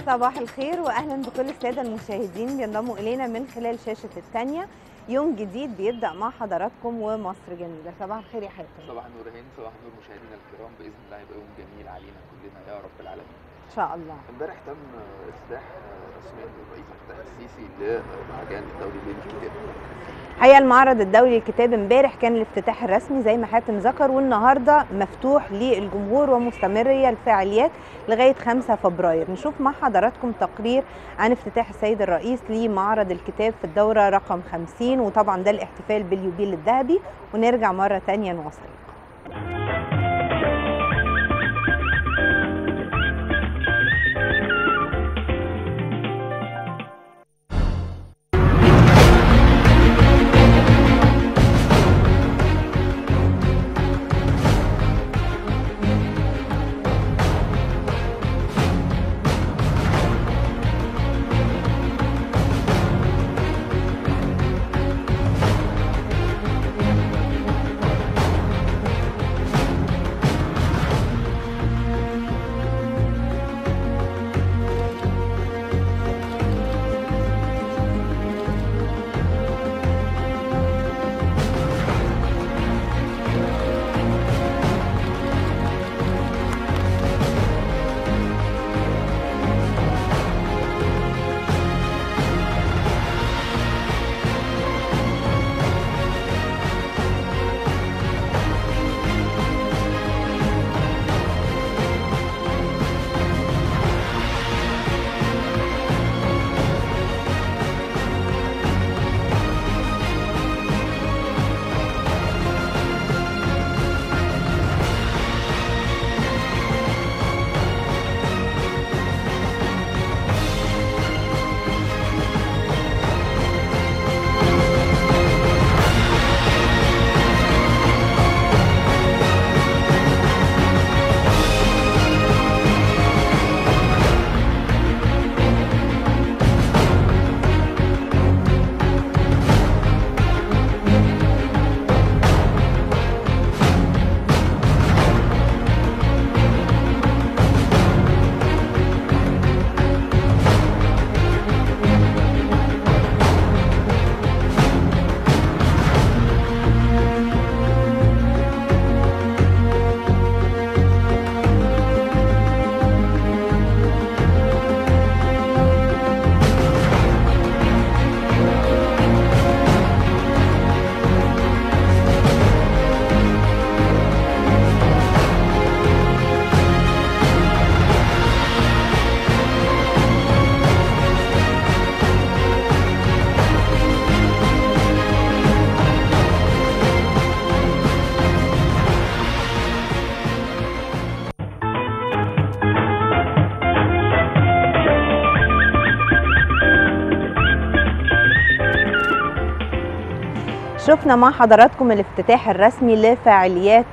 صباح الخير واهلا بكل الساده المشاهدين بينضموا الينا من خلال شاشه الثانيه يوم جديد بيبدا مع حضراتكم ومصر جميله صباح الخير يا حاتم صباح النور هند صباح النور مشاهدينا الكرام باذن الله يبقى يوم جميل علينا كلنا يا رب العالمين ان شاء الله امبارح تم افتتاح رسميا للرئيس عبد الفتاح السيسي لمهرجان الدولي للكتاب الحقيقه المعرض الدولي للكتاب امبارح كان الافتتاح الرسمي زي ما حاتم ذكر والنهارده مفتوح للجمهور ومستمريه الفعاليات لغايه 5 فبراير نشوف مع حضراتكم تقرير عن افتتاح السيد الرئيس لمعرض الكتاب في الدوره رقم 50 وطبعا ده الاحتفال باليوبيل الذهبي ونرجع مره ثانيه نواصل شفنا مع حضراتكم الافتتاح الرسمي لفعاليات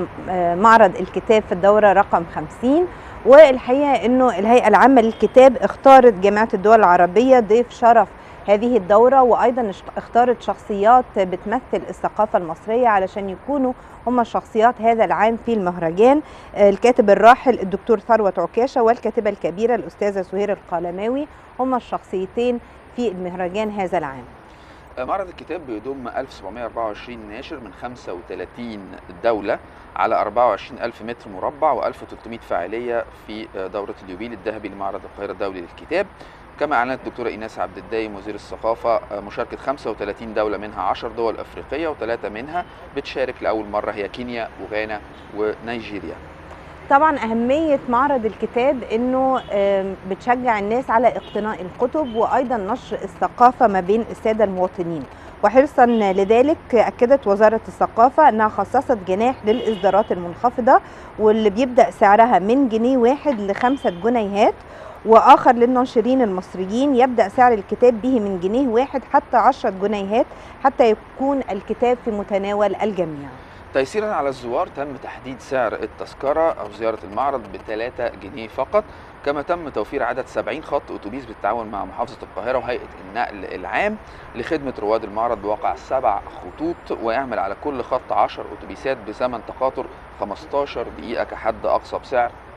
معرض الكتاب في الدورة رقم 50 والحقيقة انه الهيئة العامة للكتاب اختارت جامعة الدول العربية ضيف شرف هذه الدورة وأيضا اختارت شخصيات بتمثل الثقافة المصرية علشان يكونوا هم شخصيات هذا العام في المهرجان الكاتب الراحل الدكتور ثروت عكاشة والكاتبة الكبيرة الأستاذة سهير القلماوي هم الشخصيتين في المهرجان هذا العام معرض الكتاب بيضم 1724 ناشر من 35 دولة على 24 ألف متر مربع و1300 فاعلية في دورة اليوبيل الذهبي لمعرض القاهرة الدولي للكتاب كما أعلنت الدكتورة إيناس عبد الدايم وزير الثقافة مشاركة 35 دولة منها 10 دول أفريقية وثلاثة منها بتشارك لأول مرة هي كينيا وغانا ونيجيريا طبعا أهمية معرض الكتاب أنه بتشجع الناس على اقتناء الكتب وأيضا نشر الثقافة ما بين السادة المواطنين وحرصا لذلك أكدت وزارة الثقافة أنها خصصت جناح للإصدارات المنخفضة واللي بيبدأ سعرها من جنيه واحد لخمسة جنيهات واخر للناشرين المصريين يبدا سعر الكتاب به من جنيه واحد حتى عشرة جنيهات حتى يكون الكتاب في متناول الجميع تيسيرا على الزوار تم تحديد سعر التذكرة أو زيارة المعرض ب 3 جنيه فقط كما تم توفير عدد 70 خط أتوبيس بالتعاون مع محافظة القاهرة وهيئة النقل العام لخدمة رواد المعرض بواقع سبع خطوط ويعمل على كل خط 10 أتوبيسات بثمن تقاطر 15 دقيقة كحد أقصى بسعر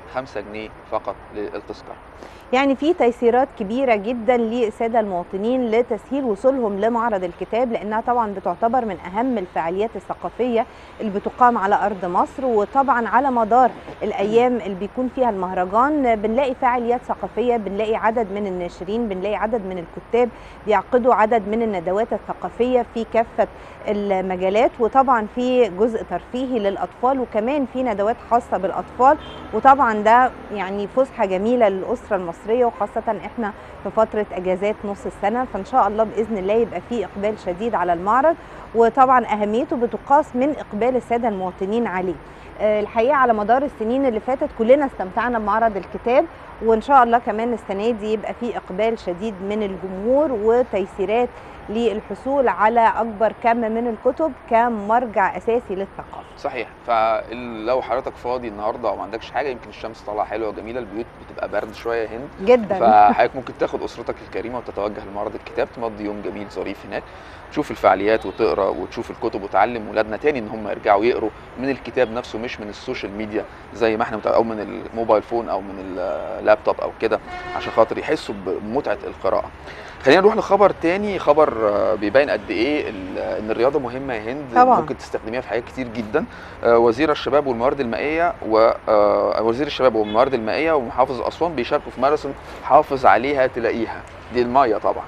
5 جنيه فقط للتذكره يعني في تيسيرات كبيرة جدا للسادة المواطنين لتسهيل وصولهم لمعرض الكتاب لأنها طبعا بتعتبر من أهم الفعاليات الثقافية اللي بتقام على أرض مصر وطبعا على مدار الأيام اللي بيكون فيها المهرجان بنلاقي فعاليات ثقافية بنلاقي عدد من الناشرين بنلاقي عدد من الكتاب بيعقدوا عدد من الندوات الثقافية في كافة المجالات وطبعا في جزء ترفيهي للأطفال وكمان في ندوات خاصة بالأطفال وطبعا ده يعني فسحة جميلة للأسرة المصرية وخاصة احنا في فترة اجازات نص السنة فان شاء الله بإذن الله يبقى في اقبال شديد على المعرض وطبعا اهميته بتقاس من اقبال السادة المواطنين عليه الحقيقة على مدار السنين اللي فاتت كلنا استمتعنا بمعرض الكتاب وان شاء الله كمان السنة دي يبقى في اقبال شديد من الجمهور وتيسيرات للحصول على اكبر كم من الكتب كمرجع اساسي للثقافه. صحيح فلو حضرتك فاضي النهارده او ما عندكش حاجه يمكن الشمس طالعه حلوه وجميله البيوت بتبقى برد شويه هند جدا فحضرتك ممكن تاخد اسرتك الكريمه وتتوجه لمعرض الكتاب تمضي يوم جميل ظريف هناك تشوف الفعاليات وتقرا وتشوف الكتب وتعلم ولادنا تاني ان هم يرجعوا يقروا من الكتاب نفسه مش من السوشيال ميديا زي ما احنا او من الموبايل فون او من اللابتوب او كده عشان خاطر يحسوا بمتعه القراءه. خلينا نروح لخبر تاني خبر بيبين قد ايه ان الرياضه مهمه يا هند طبعا. ممكن تستخدميها في حاجات كتير جدا وزير الشباب والموارد المائيه ووزير الشباب والموارد المائيه ومحافظ اسوان بيشاركوا في ماراثون حافظ عليها تلاقيها دي الميه طبعا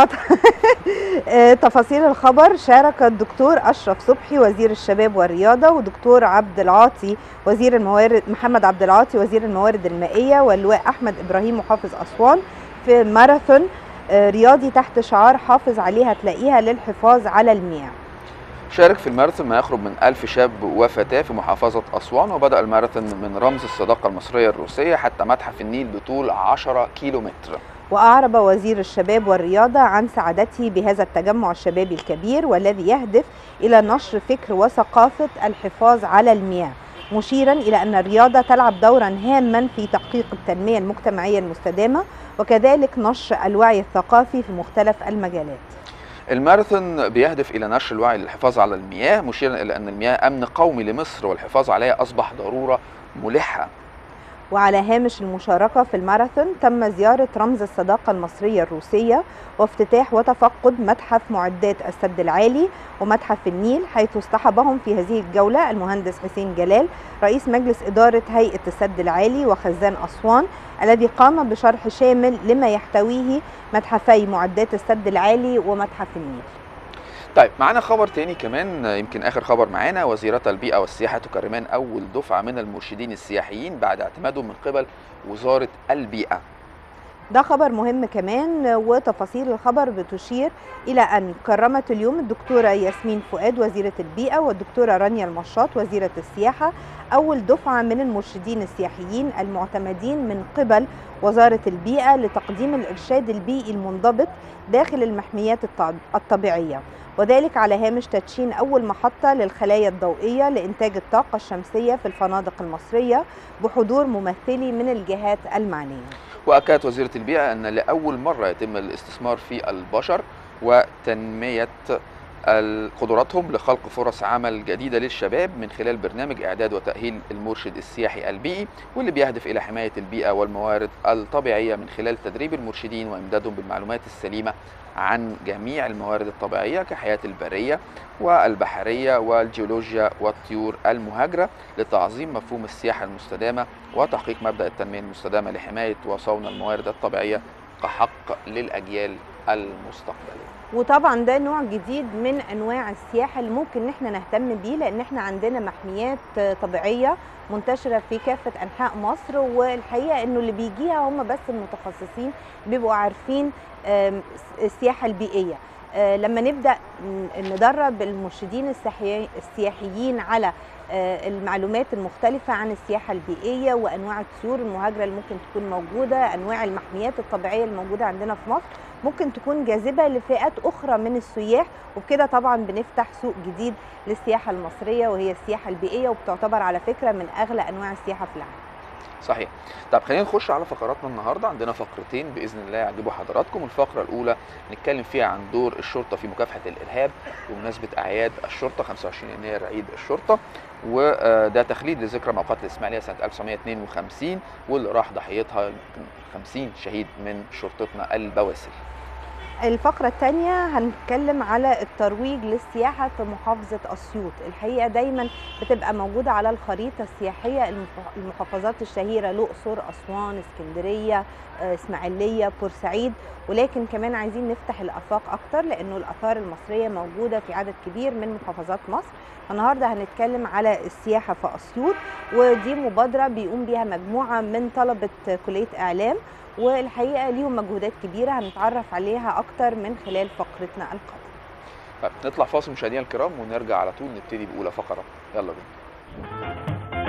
تفاصيل الخبر شارك الدكتور اشرف صبحي وزير الشباب والرياضه ودكتور عبد العاطي وزير الموارد محمد عبد العاطي وزير الموارد المائيه واللواء احمد ابراهيم محافظ اسوان في ماراثون رياضي تحت شعار حافظ عليها تلاقيها للحفاظ على المياه شارك في الماراثون ما يقرب من ألف شاب وفتاة في محافظة أسوان وبدأ الماراثون من رمز الصداقة المصرية الروسية حتى متحف النيل بطول 10 كيلومتر وأعرب وزير الشباب والرياضة عن سعادته بهذا التجمع الشبابي الكبير والذي يهدف إلى نشر فكر وثقافة الحفاظ على المياه مشيرا إلى أن الرياضة تلعب دورا هاما في تحقيق التنمية المجتمعية المستدامة وكذلك نشر الوعي الثقافي في مختلف المجالات الماراثون بيهدف الى نشر الوعي للحفاظ على المياه مشيرا الى ان المياه امن قومي لمصر والحفاظ عليها اصبح ضروره ملحه وعلى هامش المشاركة في الماراثون تم زيارة رمز الصداقة المصرية الروسية وافتتاح وتفقد متحف معدات السد العالي ومتحف النيل حيث اصطحبهم في هذه الجولة المهندس حسين جلال رئيس مجلس إدارة هيئة السد العالي وخزان أسوان الذي قام بشرح شامل لما يحتويه متحفي معدات السد العالي ومتحف النيل طيب معانا خبر تاني كمان يمكن اخر خبر معانا وزيرة البيئة والسياحة تكرمان اول دفعة من المرشدين السياحيين بعد اعتمادهم من قبل وزارة البيئة ده خبر مهم كمان وتفاصيل الخبر بتشير الى ان كرمت اليوم الدكتوره ياسمين فؤاد وزيره البيئه والدكتوره رانيا المشاط وزيره السياحه اول دفعه من المرشدين السياحيين المعتمدين من قبل وزاره البيئه لتقديم الارشاد البيئي المنضبط داخل المحميات الطبيعيه وذلك على هامش تدشين أول محطة للخلايا الضوئية لإنتاج الطاقة الشمسية في الفنادق المصرية بحضور ممثلي من الجهات المعنية وأكدت وزيرة البيئة أن لأول مرة يتم الاستثمار في البشر وتنمية قدراتهم لخلق فرص عمل جديدة للشباب من خلال برنامج إعداد وتأهيل المرشد السياحي البيئي واللي بيهدف إلى حماية البيئة والموارد الطبيعية من خلال تدريب المرشدين وإمدادهم بالمعلومات السليمة عن جميع الموارد الطبيعية كحياة البرية والبحرية والجيولوجيا والطيور المهاجرة لتعظيم مفهوم السياحة المستدامة وتحقيق مبدأ التنمية المستدامة لحماية وصون الموارد الطبيعية كحق للأجيال المستقبلية وطبعا ده نوع جديد من انواع السياحه اللي ممكن ان احنا نهتم بيه لان احنا عندنا محميات طبيعيه منتشره في كافه انحاء مصر والحقيقه انه اللي بيجيها هم بس المتخصصين بيبقوا عارفين السياحه البيئيه لما نبدا ندرب المرشدين السياحيين على المعلومات المختلفة عن السياحة البيئية وأنواع الطيور المهاجرة اللي ممكن تكون موجودة أنواع المحميات الطبيعية الموجودة عندنا في مصر ممكن تكون جاذبة لفئات أخرى من السياح وبكده طبعا بنفتح سوق جديد للسياحة المصرية وهي السياحة البيئية وبتعتبر على فكرة من أغلى أنواع السياحة في العالم صحيح طب خلينا نخش على فقراتنا النهارده عندنا فقرتين باذن الله يعجبوا حضراتكم الفقره الاولى نتكلم فيها عن دور الشرطه في مكافحه الارهاب بمناسبه اعياد الشرطه 25 يناير عيد الشرطه وده تخليد لذكرى ما قتل الاسماعيليه سنه 1952 واللي راح ضحيتها 50 شهيد من شرطتنا البواسل الفقرة الثانية هنتكلم على الترويج للسياحة في محافظة أسيوط الحقيقة دايما بتبقى موجودة على الخريطة السياحية المح- المحافظات الشهيرة الأقصر أسوان اسكندرية آه، إسماعيلية بورسعيد ولكن كمان عايزين نفتح الآفاق أكتر لأنه الآثار المصرية موجودة في عدد كبير من محافظات مصر النهاردة هنتكلم على السياحة في أسيوط ودي مبادرة بيقوم بيها مجموعة من طلبة كلية إعلام والحقيقه ليهم مجهودات كبيره هنتعرف عليها اكتر من خلال فقرتنا القادمه طيب نطلع فاصل مشاهدينا الكرام ونرجع على طول نبتدي باولى فقره يلا بينا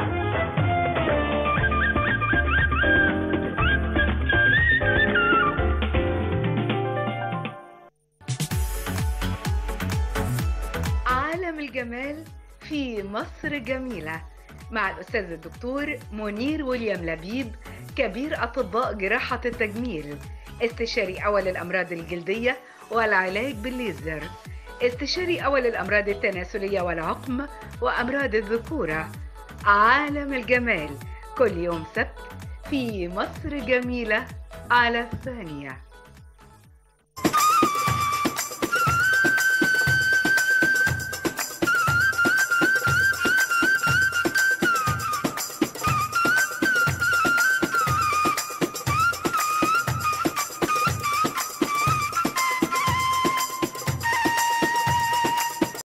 عالم الجمال في مصر جميلة مع الأستاذ الدكتور منير ويليام لبيب كبير أطباء جراحة التجميل استشاري أول الأمراض الجلدية والعلاج بالليزر استشاري أول الأمراض التناسلية والعقم وأمراض الذكورة عالم الجمال كل يوم سبت في مصر جميلة على الثانية